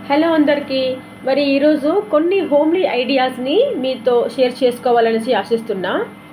hello అందరికీ మరి ఈరోజు కొన్ని హోమ్లీ ఐడియాస్ని మీతో షేర్ చేసుకోవాలనేసి ఆశిస్తున్నా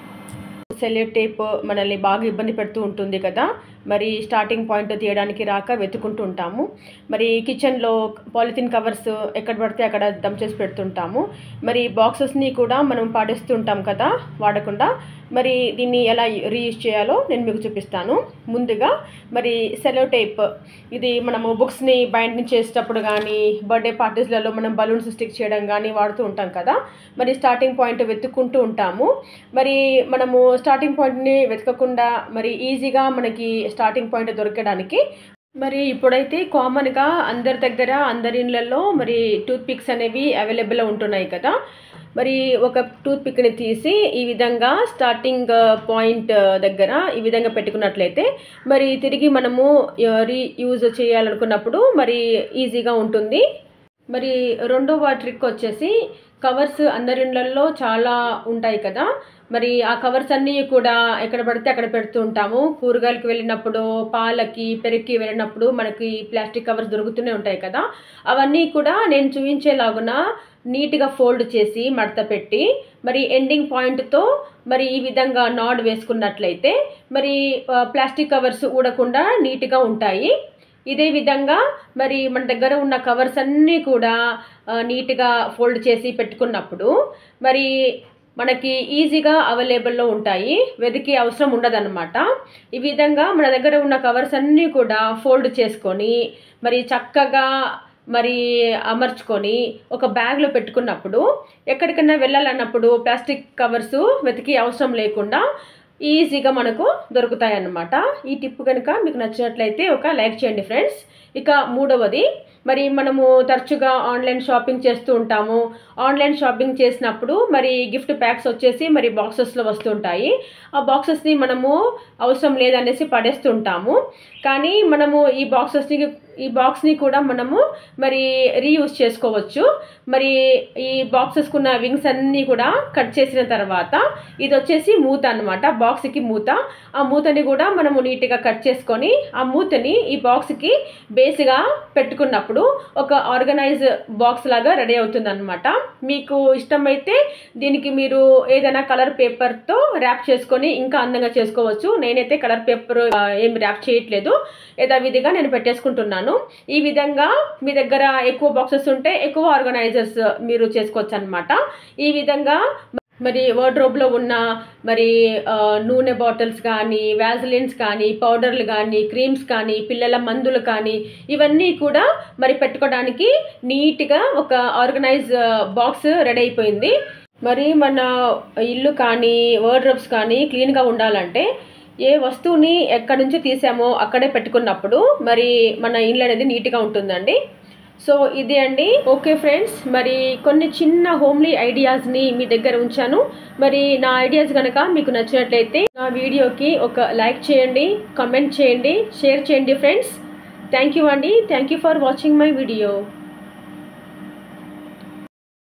సెల్లో టేప్ మనల్ని బాగా ఇబ్బంది పెడుతూ ఉంటుంది కదా మరి స్టార్టింగ్ పాయింట్ తీయడానికి రాక వెతుకుంటూ ఉంటాము మరి కిచెన్లో పాలిథిన్ కవర్స్ ఎక్కడ పడితే అక్కడ దమ్ చేసి పెడుతుంటాము మరి బాక్సెస్ని కూడా మనం పాడేస్తూ ఉంటాం కదా వాడకుండా మరి దీన్ని ఎలా రీయూజ్ చేయాలో నేను మీకు చూపిస్తాను ముందుగా మరి సెలో టేప్ ఇది మనము బుక్స్ని బైండింగ్ చేసేటప్పుడు కానీ బర్త్డే పార్టీస్లలో మనం బలూన్స్ స్టిక్ చేయడం కానీ వాడుతూ ఉంటాం కదా మరి స్టార్టింగ్ పాయింట్ వెతుక్కుంటూ ఉంటాము మరి మనము స్టార్టింగ్ పాయింట్ని వెతకకుండా మరి ఈజీగా మనకి స్టార్టింగ్ పాయింట్ దొరకడానికి మరి ఇప్పుడైతే కామన్గా అందరి దగ్గర అందరి ఇళ్ళల్లో మరి టూత్ పిక్స్ అనేవి అవైలబుల్ ఉంటున్నాయి కదా మరి ఒక టూత్ పిక్ని తీసి ఈ విధంగా స్టార్టింగ్ పాయింట్ దగ్గర ఈ విధంగా పెట్టుకున్నట్లయితే మరి తిరిగి మనము రీయూజ్ చేయాలనుకున్నప్పుడు మరి ఈజీగా ఉంటుంది మరి రెండవ ట్రిక్ వచ్చేసి కవర్స్ అందరి ఇళ్ళల్లో చాలా ఉంటాయి కదా మరి ఆ కవర్స్ అన్నీ కూడా ఎక్కడ పడితే అక్కడ పెడుతూ ఉంటాము కూరగాయలకు వెళ్ళినప్పుడు పాలకి పెరుగుకి వెళ్ళినప్పుడు మనకి ప్లాస్టిక్ కవర్స్ దొరుకుతూనే ఉంటాయి కదా అవన్నీ కూడా నేను చూపించేలాగున నీట్గా ఫోల్డ్ చేసి మడత పెట్టి మరి ఎండింగ్ పాయింట్తో మరి ఈ విధంగా నాడ్ వేసుకున్నట్లయితే మరి ప్లాస్టిక్ కవర్స్ ఊడకుండా నీట్గా ఉంటాయి ఇదే విధంగా మరి మన దగ్గర ఉన్న కవర్స్ అన్నీ కూడా నీట్గా ఫోల్డ్ చేసి పెట్టుకున్నప్పుడు మరి మనకి ఈజీగా అవైలబుల్లో ఉంటాయి వెతికే అవసరం ఉండదన్నమాట ఈ విధంగా మన దగ్గర ఉన్న కవర్స్ అన్నీ కూడా ఫోల్డ్ చేసుకొని మరి చక్కగా మరి అమర్చుకొని ఒక బ్యాగ్లో పెట్టుకున్నప్పుడు ఎక్కడికైనా వెళ్ళాలన్నప్పుడు ప్లాస్టిక్ కవర్స్ వెతికి అవసరం లేకుండా ఈజీగా మనకు దొరుకుతాయి అన్నమాట ఈ టిప్ కనుక మీకు నచ్చినట్లయితే ఒక లైక్ చేయండి ఫ్రెండ్స్ ఇక మూడవది మరి మనము తరచుగా ఆన్లైన్ షాపింగ్ చేస్తూ ఉంటాము ఆన్లైన్ షాపింగ్ చేసినప్పుడు మరి గిఫ్ట్ ప్యాక్స్ వచ్చేసి మరి బాక్సెస్లో వస్తుంటాయి ఆ బాక్సెస్ని మనము అవసరం లేదనేసి పడేస్తుంటాము కానీ మనము ఈ బాక్సెస్ని ఈ బాక్స్ని కూడా మనము మరి రీయూజ్ చేసుకోవచ్చు మరి ఈ బాక్సెస్కున్న వింగ్స్ అన్నీ కూడా కట్ చేసిన తర్వాత ఇది వచ్చేసి మూత అనమాట బాక్స్కి మూత ఆ మూతని కూడా మనము నీట్గా కట్ చేసుకొని ఆ మూతని ఈ బాక్స్కి బేస్గా పెట్టుకున్నప్పుడు ఒక ఆర్గనైజ్ బాక్స్ లాగా రెడీ అవుతుంది అనమాట మీకు ఇష్టమైతే దీనికి మీరు ఏదైనా కలర్ పేపర్తో ర్యాప్ చేసుకొని ఇంకా అందంగా చేసుకోవచ్చు నేనైతే కలర్ పేపర్ ఏం ర్యాప్ చేయట్లేదు యథావిధిగా నేను పెట్టేసుకుంటున్నాను ఈ విధంగా మీ దగ్గర ఎక్కువ బాక్సెస్ ఉంటే ఎక్కువ ఆర్గనైజర్స్ మీరు చేసుకోవచ్చు అనమాట ఈ విధంగా మరి వార్డ్రోబ్లో ఉన్న మరి నూనె బాటిల్స్ కానీ వ్యాజిలిన్స్ కానీ పౌడర్లు కానీ క్రీమ్స్ కానీ పిల్లల మందులు కానీ ఇవన్నీ కూడా మరి పెట్టుకోవడానికి నీట్గా ఒక ఆర్గనైజ్ బాక్స్ రెడీ అయిపోయింది మరి మన ఇల్లు కానీ వార్డ్రోబ్స్ కానీ క్లీన్గా ఉండాలంటే ఏ వస్తువుని ఎక్కడి నుంచి తీసామో అక్కడే పెట్టుకున్నప్పుడు మరి మన ఇల్లు అనేది నీట్గా ఉంటుందండి సో ఇది అండి ఓకే ఫ్రెండ్స్ మరి కొన్ని చిన్న హోమ్లీ ఐడియాస్ని మీ దగ్గర ఉంచాను మరి నా ఐడియాస్ కనుక మీకు నచ్చినట్లయితే నా వీడియోకి ఒక లైక్ చేయండి కమెంట్ చేయండి షేర్ చేయండి ఫ్రెండ్స్ థ్యాంక్ యూ అండి thank you for watching my video